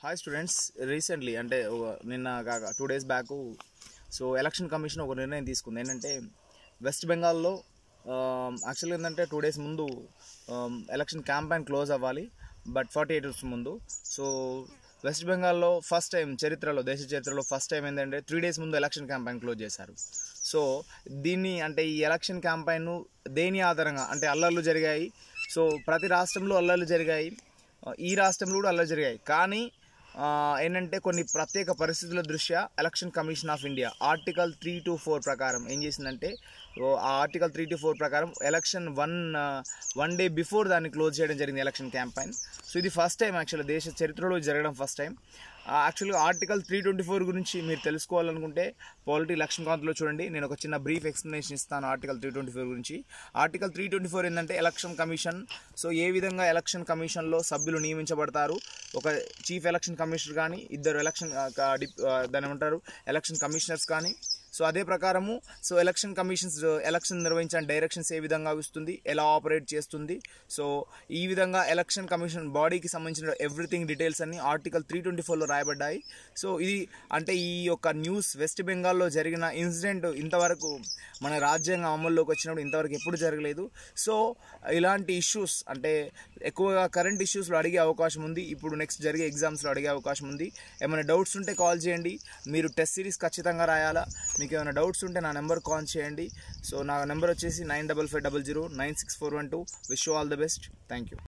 hi students recently అంటే ఒక- నిన్న కాక two days back so election commission ఒక నిర్ణయం తీసుకుంది ఏంటంటే వెస్ట్ బెంగాల్లో యాక్చువల్గా ఏంటంటే టూ డేస్ ముందు ఎలక్షన్ క్యాంపెయిన్ క్లోజ్ అవ్వాలి బట్ ఫార్టీ ఎయిట్ అవర్స్ ముందు సో వెస్ట్ బెంగాల్లో ఫస్ట్ టైం చరిత్రలో దేశ చరిత్రలో ఫస్ట్ టైం ఏంటంటే త్రీ డేస్ ముందు ఎలక్షన్ క్యాంపెయిన్ క్లోజ్ చేశారు సో దీన్ని అంటే ఈ ఎలక్షన్ క్యాంపెయిన్ దేని ఆధారంగా అంటే అల్లర్లు జరిగాయి సో ప్రతి రాష్ట్రంలో అల్లర్లు జరిగాయి ఆ, ఈ రాష్ట్రంలో కూడా అల్లర్లు జరిగాయి కానీ ఆ, ఏంటంటే కొన్ని ప్రత్యేక పరిస్థితుల దృష్ట్యా election commission of India article three two four ప్రకారం ఏం చేసిందంటే ఓ, ఆ ఆర్టికల్ త్రీ టు ఫోర్ ప్రకారం election one one day before దాన్ని క్లోజ్ చేయడం జరిగింది ఎలక్షన్ క్యాంపెయిన్ సో ఇది ఫస్ట్ టైం యాక్చువల్లీ దేశ చరిత్రలో జరగడం ఫస్ట్ టైం యాక్చువల్గా ఆర్టికల్ త్రీ ట్వంటీ ఫోర్ గురించి మీరు తెలుసుకోవాలనుకుంటే పాలిటీ లక్ష్మీకాంత్లో చూడండి నేను ఒక చిన్న బ్రీఫ్ ఎక్స్ప్లెనేషన్ ఇస్తాను ఆర్టికల్ త్రీ ట్వంటీ ఫోర్ గురించి ఆర్టికల్ త్రీ ట్వంటీ ఫోర్ ఏంటంటే ఎలక్షన్ కమిషన్ సో ఏ విధంగా ఎలక్షన్ కమిషన్లో సభ్యులు నియమించబడతారు ఒక చీఫ్ ఎలక్షన్ కమిషనర్ కానీ ఇద్దరు ఎలక్షన్ ఆ, కా- డిప్- ఆ, దాని ఏమంటారు ఎలక్షన్ కమిషనర్స్ కానీ సో అదే ప్రకారము సో ఎలక్షన్ కమిషన్స్ ఎలక్షన్ నిర్వహించిన డైరెక్షన్స్ ఏ విధంగా ఇస్తుంది ఎలా ఆపరేట్ చేస్తుంది సో ఈ విధంగా ఎలక్షన్ కమిషన్ బాడీకి సంబంధించిన ఎవ్రీథింగ్ డీటెయిల్స్ అన్ని ఆర్టికల్ త్రీ ట్వంటీ ఫోర్లో రాయబడ్డాయి సో ఇది అంటే ఈ యొక్క న్యూస్ వెస్ట్ బెంగాల్లో జరిగిన ఇన్సిడెంట్ ఇంతవరకు మన రాజ్యాంగం అమల్లోకి వచ్చినప్పుడు ఇంతవరకు ఎప్పుడు జరగలేదు సో ఇలాంటి ఇష్యూస్ అంటే ఎక్కువగా కరెంట్ ఇష్యూస్లో అడిగే అవకాశం ఉంది ఇప్పుడు నెక్స్ట్ జరిగే ఎగ్జామ్స్లో అడిగే అవకాశం ఉంది ఏమైనా డౌట్స్ ఉంటే కాల్ చేయండి మీరు టెస్ట్ సిరీస్ ఖచ్చితంగా రాయాలా మీకు ఏమైనా డౌట్స్ ఉంటే నా నెంబర్ కాల్ చేయండి సో నా నెంబర్ వచ్చేసి nine double five double zero nine six four one two wish all the best thank you